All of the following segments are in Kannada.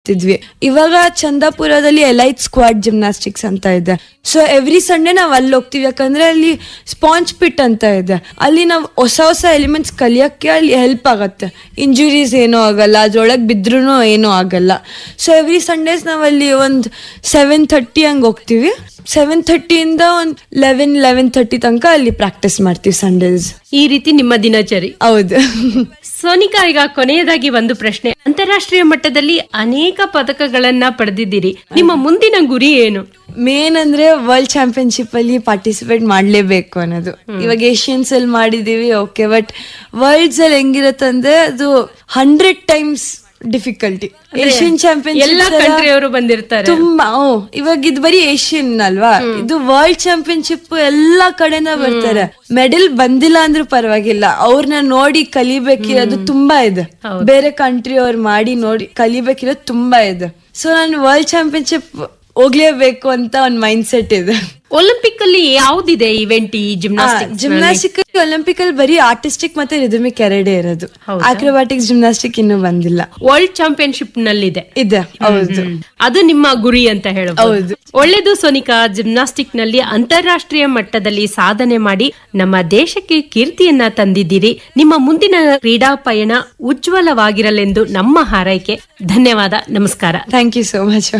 ಮಾಡ್ತಿದ್ವಿ ಇವಾಗ ಚಂದಾಪುರದಲ್ಲಿ ಎಲೈಟ್ ಸ್ಕ್ವಾಡ್ ಜಿಮ್ನಾಸ್ಟಿಕ್ಸ್ ಅಂತ ಇದೆ ಸೊ ಎವ್ರಿ ಸಂಡೇ ನಾವ್ ಅಲ್ಲಿ ಹೋಗ್ತೀವಿ ಯಾಕಂದ್ರೆ ಅಲ್ಲಿ ಸ್ಪಾಂಜ್ ಪಿಟ್ ಅಂತ ಇದೆ ಅಲ್ಲಿ ನಾವು ಹೊಸ ಹೊಸ ಎಲಿಮೆಂಟ್ಸ್ ಕಲಿಯಕ್ಕೆ ಅಲ್ಲಿ ಹೆಲ್ಪ್ ಆಗತ್ತೆ ಇಂಜುರೀಸ್ ಏನೂ ಆಗಲ್ಲ ಅದ್ರೊಳಗೆ ಬಿದ್ರೂ ಏನೂ ಆಗಲ್ಲ ಸೊ ಎವ್ರಿ ಸಂಡೇಸ್ ನಾವ್ ಅಲ್ಲಿ ಒಂದ್ ಸೆವೆನ್ ಥರ್ಟಿ ಹಂಗ್ ಹೋಗ್ತೀವಿ ಸೆವೆನ್ ಥರ್ಟಿಯಿಂದ ಒಂದ್ ಲೆವೆನ್ ಲೆವೆನ್ ಥರ್ಟಿ ತನಕ ಅಲ್ಲಿ ಪ್ರಾಕ್ಟೀಸ್ ಮಾಡ್ತೀವಿ ಸಂಡೇಸ್ ಈ ರೀತಿ ನಿಮ್ಮ ದಿನಚರಿ ಹೌದು ಸೋನಿಕಾ ಈಗ ಕೊನೆಯದಾಗಿ ಒಂದು ಪ್ರಶ್ನೆ ಅಂತಾರಾಷ್ಟ್ರೀಯ ಮಟ್ಟದಲ್ಲಿ ಅನೇಕ ಪದಕಗಳನ್ನ ಪಡೆದಿದ್ದೀರಿ ನಿಮ್ಮ ಮುಂದಿನ ಗುರಿ ಏನು ಮೇನ್ ಅಂದ್ರೆ ವರ್ಲ್ಡ್ ಚಾಂಪಿಯನ್ಶಿಪ್ ಅಲ್ಲಿ ಪಾರ್ಟಿಸಿಪೇಟ್ ಮಾಡ್ಲೇಬೇಕು ಅನ್ನೋದು ಇವಾಗ ಏಷ್ಯನ್ಸ್ ಅಲ್ಲಿ ಮಾಡಿದೀವಿ ಓಕೆ ಬಟ್ ವರ್ಲ್ಡ್ಸ್ ಅಲ್ಲಿ ಹೆಂಗಿರತ್ತಂದ್ರೆ ಅದು ಹಂಡ್ರೆಡ್ ಟೈಮ್ಸ್ ಡಿಫಿಕಲ್ಟಿ ಏಷ್ಯನ್ ಎಲ್ಲಾ ಚಾಂಪಿಯನ್ಶಿಪ್ ಕಂಟ್ರಿಯವರು ಬಂದಿರ್ತಾರೆ ತುಂಬಾ ಓ ಇವಾಗ ಇದು ಬರೀ ಏಷ್ಯನ್ ಅಲ್ವಾ ಇದು ವರ್ಲ್ಡ್ ಚಾಂಪಿಯನ್ಶಿಪ್ ಎಲ್ಲಾ ಕಡೆನ ಬರ್ತಾರೆ ಮೆಡಲ್ ಬಂದಿಲ್ಲ ಅಂದ್ರೂ ಪರವಾಗಿಲ್ಲ ಅವ್ರನ್ನ ನೋಡಿ ಕಲಿಬೇಕಿರೋದು ತುಂಬಾ ಇದೆ ಬೇರೆ ಕಂಟ್ರಿ ಅವ್ರು ಮಾಡಿ ನೋಡಿ ಕಲಿಬೇಕಿರೋದು ತುಂಬಾ ಇದೆ ಸೊ ನಾನು ವರ್ಲ್ಡ್ ಚಾಂಪಿಯನ್ಶಿಪ್ ಹೋಗ್ಲೇಬೇಕು ಅಂತ ಒಂದ್ ಮೈಂಡ್ ಸೆಟ್ ಇದೆ ಒಲಿಂಪಿಕ್ ಅಲ್ಲಿ ಯಾವ್ದಿದೆ ಇವೆಂಟ್ ಈ ಜಿಮ್ನಾಸ್ಟಿಕ್ ಜಿಮ್ನಾಸ್ಟಿಕ್ ಒಲಿಂಪಿಕ್ ಅಲ್ಲಿ ಬರೀ ಆರ್ಟಿಸ್ಟಿಕ್ ಮತ್ತೆ ರಿದಮಿಕ್ ಎರಡೇ ಇರೋದು ಆಕ್ರೋಬ್ಯಾಟಿಕ್ಸ್ ಜಿಮ್ನಾಸ್ಟಿಕ್ ಇನ್ನೂ ಬಂದಿಲ್ಲ ವರ್ಲ್ಡ್ ಚಾಂಪಿಯನ್ಶಿಪ್ ನಲ್ಲಿದೆ ಇದೆ ಹೌದು ಅದು ನಿಮ್ಮ ಗುರಿ ಅಂತ ಹೇಳಬಹುದು ಹೌದು. ಒಳ್ಳೆದು ಸೋನಿಕಾ ಜಿಮ್ನಾಸ್ಟಿಕ್ ನಲ್ಲಿ ಅಂತಾರಾಷ್ಟ್ರೀಯ ಮಟ್ಟದಲ್ಲಿ ಸಾಧನೆ ಮಾಡಿ ನಮ್ಮ ದೇಶಕ್ಕೆ ಕೀರ್ತಿಯನ್ನ ತಂದಿದ್ದೀರಿ ನಿಮ್ಮ ಮುಂದಿನ ಕ್ರೀಡಾ ಪಯಣ ಉಜ್ವಲವಾಗಿರಲೆಂದು ನಮ್ಮ ಹಾರೈಕೆ ಧನ್ಯವಾದ ನಮಸ್ಕಾರ ಥ್ಯಾಂಕ್ ಯು ಸೋ ಮಚ್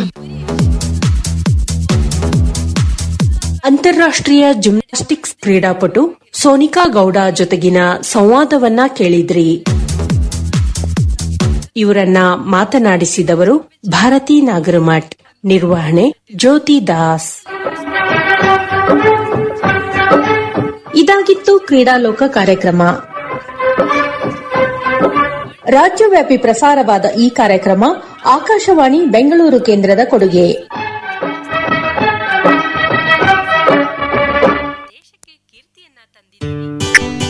ಅಂತಾರಾಷ್ಟ್ರೀಯ ಜಿಮ್ನಾಸ್ಟಿಕ್ಸ್ ಕ್ರೀಡಾಪಟು ಸೋನಿಕಾ ಗೌಡ ಜೊತೆಗಿನ ಸಂವಾದವನ್ನ ಕೇಳಿದ್ರಿ ಇವರನ್ನ ಮಾತನಾಡಿಸಿದವರು ಭಾರತಿ ನಾಗರಮಠ್ ನಿರ್ವಹಣೆ ಜ್ಯೋತಿ ದಾಸ್ ಇದಾಗಿತ್ತು ಕ್ರೀಡಾಲೋಕ ಕಾರ್ಯಕ್ರಮ ರಾಜ್ಯವ್ಯಾಪಿ ಪ್ರಸಾರವಾದ ಈ ಕಾರ್ಯಕ್ರಮ ಆಕಾಶವಾಣಿ ಬೆಂಗಳೂರು ಕೇಂದ್ರದ ಕೊಡುಗೆ ದೇಶಕ್ಕೆ ಕೀರ್ತಿಯನ್ನ ತಂದಿದ್ದೀರಿ